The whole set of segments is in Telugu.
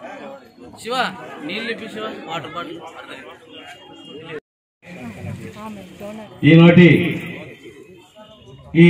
శివ నీళ్ళు ఇప్పి శివ వాటర్ బాటిల్ ఈనాటి ఈ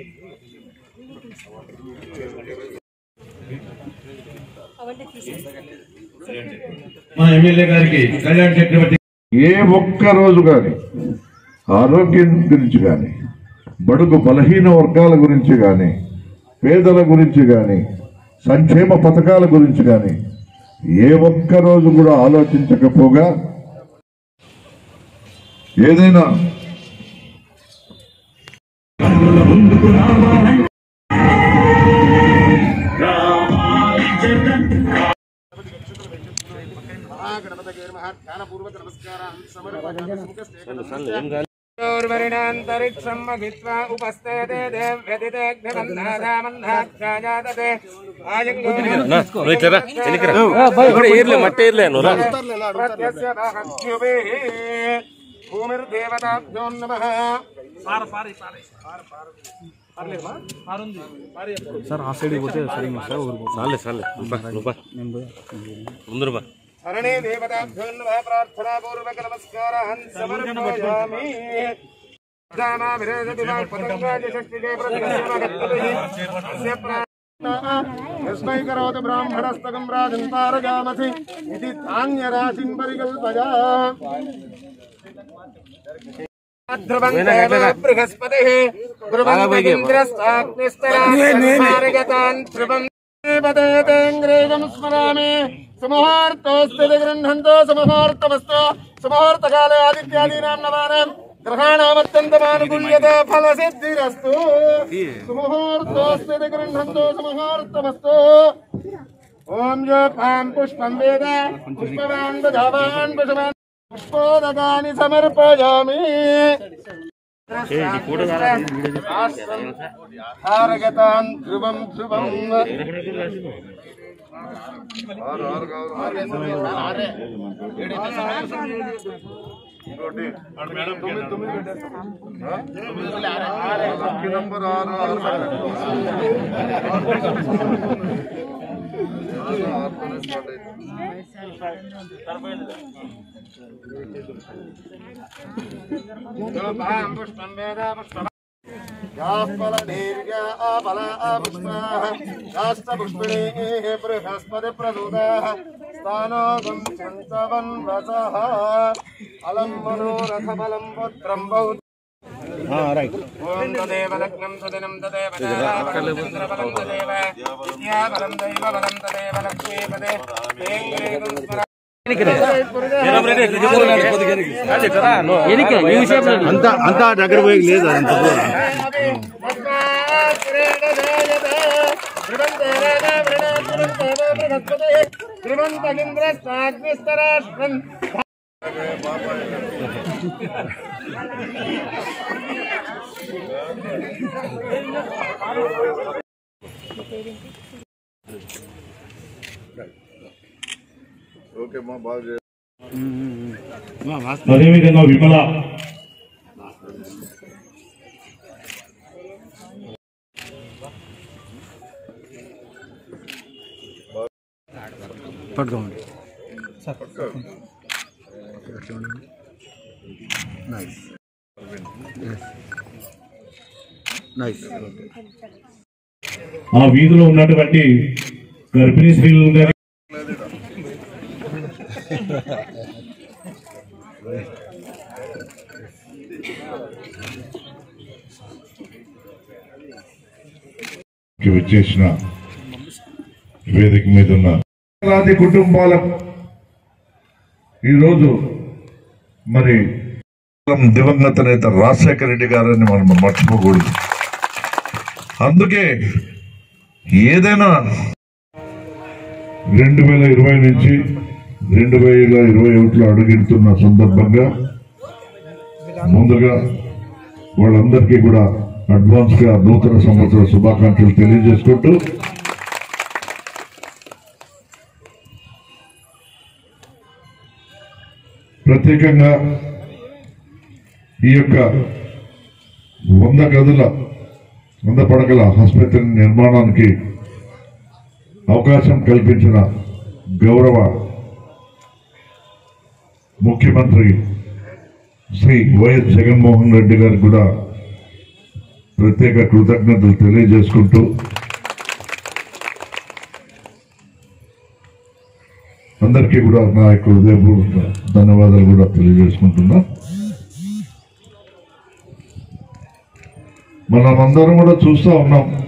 మా ఎమ్మెల్యే గారికి కళ్యాణ్ చక్రవర్తి ఏ ఒక్క రోజు కానీ ఆరోగ్యం గురించి కానీ బడుగు బలహీన వర్గాల గురించి కానీ పేదల గురించి కానీ సంక్షేమ పథకాల గురించి కానీ ఏ ఒక్క రోజు కూడా ఆలోచించకపోగా ఏదైనా र्वरिणान्तरिक्षं महित्वा उपस्थयते देव्यदितेऽग्निबन्धादामन्धाध्यायातते प्रत्यस्य महद्युभिः भूमिर्देवताभ्यो नमः हरणे देवताभ्यो नमः प्रार्थनापूर्वक नमस्कारान् समर्पयामि यस्मै करोतु ब्राह्मणस्तकं राजन् तारगामसि इति धान्यराशिं परिकल्पया ध्रुवं देव बृहस्पतिः ध्रुवन्तिन्द्रस्ताग्निस्तरागतान् ध्रुवं देवदेतेङ्ग्रेजं स्मरामि सुमुहूर्तोऽस्ति गृह्णन्तो सुमुहूर्तमस्तु सुमुहूर्तकाले आदित्यादीनां नवानां ग्रहाणामत्यन्तमानुकूल्यत फलसिद्धिरस्तु सुमुहूर्तोऽस्ति गृह्णन्तो सुमुहूर्तमस्तु ॐ यो पां पुष्पं वेद पुष्पवान् बुधावान् पुष्पवान् पुष्पोदकानि समर्पयामि हारगतान् ध्रुवं ध्रुवम् योपां पुष्पं वेद पुष्पवान् याः फलदीर्घा आपला पुष्पाः काष्ठपुष्पिणीः बृहस्पतिप्रसूताः स्थानो गुञ्चन्तवन्वसः अलम् मनोरथफलं पुत्रं बौद्ध ॐ तदेव लग्नं सुदिनं तदेव ताराबलं चन्द्रबलं तदेव विद्याबलं दैवबलं तदेव लक्ष्मीपदे वेङ्कटेशं स्मरा- అంత అంతా దగ్గర పోయి లేదు అంత శ్రీమంతగింద్రస్తాగ్నిస్తరాష్ట్రం ఓకే మా బాగా అదేవిధంగా విమల పట్టుకోండి నైస్ నైస్ ఆ వీధిలో ఉన్నటువంటి గర్భిణీ స్త్రీలు గారి కి వచ్చేసిన వేదిక మీద ఉన్న వేలాది కుటుంబాల ఈరోజు మరి దివంగత నేత రాజశేఖర రెడ్డి గారని మనం మర్చిపోకూడదు అందుకే ఏదైనా రెండు వేల ఇరవై నుంచి రెండు వేల ఇరవై ఒకటిలో అడుగెడుతున్న సందర్భంగా ముందుగా వాళ్ళందరికీ కూడా అడ్వాన్స్ గా నూతన సంవత్సర శుభాకాంక్షలు తెలియజేసుకుంటూ ప్రత్యేకంగా ఈ యొక్క వంద గదుల వంద పడకల ఆసుపత్రి నిర్మాణానికి అవకాశం కల్పించిన గౌరవ ముఖ్యమంత్రి శ్రీ వైఎస్ జగన్మోహన్ రెడ్డి గారికి కూడా ప్రత్యేక కృతజ్ఞతలు తెలియజేసుకుంటూ అందరికీ కూడా నా యొక్క హృదయపూర్వక ధన్యవాదాలు కూడా తెలియజేసుకుంటున్నా మనమందరం కూడా చూస్తూ ఉన్నాం